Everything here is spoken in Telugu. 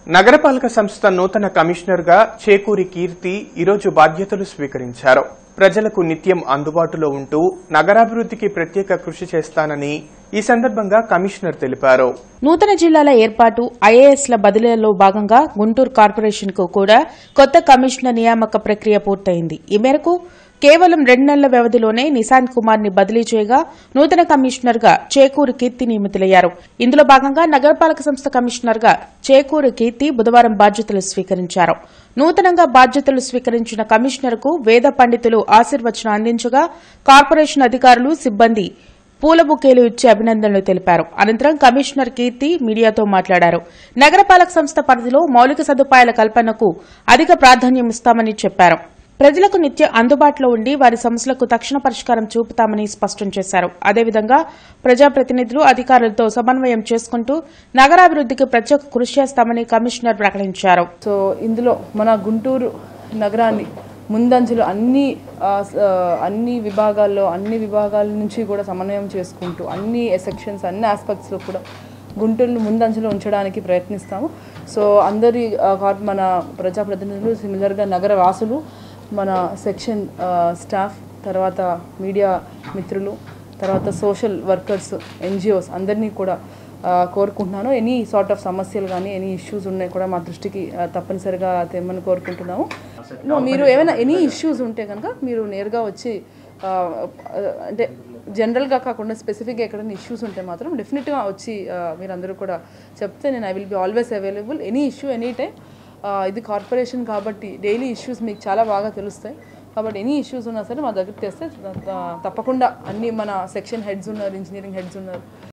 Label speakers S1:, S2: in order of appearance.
S1: నగరపాలక సంస్థ నూతన కమిషనర్గా చేకూరి కీర్తి ఈరోజు బాధ్యతలు స్వీకరించారు ప్రజలకు నిత్యం అందుబాటులో ఉంటూ నగరాభివృద్ధికి ప్రత్యేక కృషి చేస్తానని ఈ సందర్భంగా కమిషనర్ తెలిపారు
S2: నూతన జిల్లాల ఏర్పాటు ఐఏఎస్ల బదిలీలో భాగంగా గుంటూరు కార్పొరేషన్ కు కూడా కొత్త కమిషనర్ నియామక ప్రక్రియ పూర్తయింది ఈ మేరకు కేవలం రెండు నెలల వ్యవధిలోనే నిశాంత్ కుమార్ ని బదిలీ చేయగా నూతన కమిషనర్ గా చేకూరు కీర్తి నియమితులయ్యారు ఇందులో భాగంగా నగరపాలక సంస్థ కమిషనర్ గా చేకూరు కీర్తి బుధవారం బాధ్యతలు స్వీకరించారు నూతనంగా బాధ్యతలు స్వీకరించిన కమిషనర్ కు వేద పండితులు ఆశీర్వచనం అందించగా కార్పొరేషన్ అధికారులు సిబ్బంది పూల బుకేలు ఇచ్చి అభినందనలు తెలిపారు అనంతరం కమిషనర్ కీర్తి మీడియాతో మాట్లాడారు నగరపాలక సంస్థ పరిధిలో మౌలిక సదుపాయాల కల్పనకు అధిక ప్రాధాన్యం ఇస్తామని చెప్పారు ప్రజలకు నిత్య అందుబాటులో ఉండి వారి సమస్యలకు తక్షణ పరిష్కారం చూపుతామని స్పష్టం చేశారు అదేవిధంగా ప్రజాప్రతినిధులు అధికారులతో సమన్వయం చేసుకుంటూ నగరాభివృద్ధికి ప్రత్యేక కృషి చేస్తామని కమిషనర్ ప్రకటించారు
S3: సో ఇందులో మన గుంటూరు నగరాన్ని ముందంజలో అన్ని ఆ, స- ఆ, అన్ని విభాగాల్లో అన్ని విభాగాల నుంచి కూడా సమన్వయం చేసుకుంటూ అన్ని సెక్షన్స్ అన్ని ఆస్పెక్ట్స్లో కూడా గుంటూరును ముందంజలో ఉంచడానికి ప్రయత్నిస్తాము సో అందరి ఆ, కార్ప- మన ప్రజాప్రతినిధులు సిమిలర్గా నగర వాసులు మన సెక్షన్ ఆ, స్టాఫ్ తర్వాత మీడియా మిత్రులు తర్వాత సోషల్ వర్కర్స్ ఎన్జిఓస్ అందరినీ కూడా ఆ, కోరుకుంటున్నాను ఎనీ సార్ట్ ఆఫ్ సమస్యలు కానీ ఎనీ ఇష్యూస్ ఉన్నాయి కూడా మా దృష్టికి ఆ, తప్పనిసరిగా తెమ్మని కోరుకుంటున్నాము No, మీరు ఏమైనా ఎనీ ఇష్యూస్ ఉంటే కనుక మీరు నేరుగా వచ్చి ఆ, ఆ, అంటే జనరల్గా కాకుండా స్పెసిఫిక్గా ఎక్కడైనా ఇష్యూస్ ఉంటే మాత్రం డెఫినెట్గా వచ్చి ఆ, మీరందరూ కూడా చెప్తే నేను I will be always available any issue any time ఇది కార్పొరేషన్ కాబట్టి డైలీ ఇష్యూస్ మీకు చాలా బాగా తెలుస్తాయి కాబట్టి ఎనీ ఇష్యూస్ ఉన్నా సరే మా దగ్గరికి తెస్తే త- తప్పకుండా అన్ని మన సెక్షన్ హెడ్స్ ఉన్నారు ఇంజనీరింగ్ హెడ్స్ ఉన్నారు